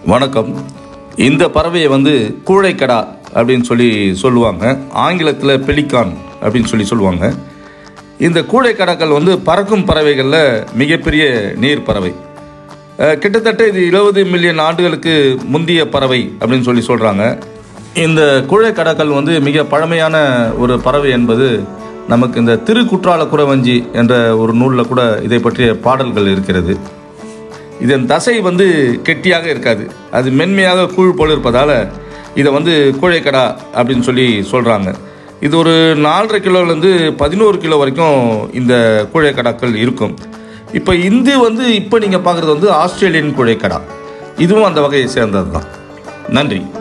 வணக்கம் இந்த பறவையை வந்து கூழைக்கடா அப்படின்னு சொல்லி சொல்லுவாங்க ஆங்கிலத்தில் பெலிகான் அப்படின்னு சொல்லி சொல்லுவாங்க இந்த கூழைக்கடாக்கள் வந்து பறக்கும் பறவைகளில் மிகப்பெரிய நீர் பறவை அஹ், கிட்டத்தட்ட இது இருபது மில்லியன் ஆண்டுகளுக்கு முந்திய பறவை அப்படின்னு சொல்லி சொல்கிறாங்க இந்த கூழைக்கடாக்கள் வந்து மிக பழமையான ஒரு பறவை என்பது நமக்கு இந்த திருக்குற்றால குறவஞ்சி என்ற ஒரு நூலில் கூட இதை பற்றிய பாடல்கள் இருக்கிறது இதன் தசை வந்து கெட்டியாக இருக்காது அது மென்மையாக கூழ் போல் இருப்பதால் இதை வந்து கூழைக்கடா அப்படின்னு சொல்லி சொல்கிறாங்க இது ஒரு நாலரை கிலோலேருந்து பதினோரு கிலோ வரைக்கும் இந்த கூழைக்கடாக்கள் இருக்கும் இப்போ இந்து வந்து இப்போ நீங்கள் பார்க்குறது வந்து ஆஸ்திரேலியன் கூழைக்கடா இதுவும் அந்த வகையை சேர்ந்தது தான் நன்றி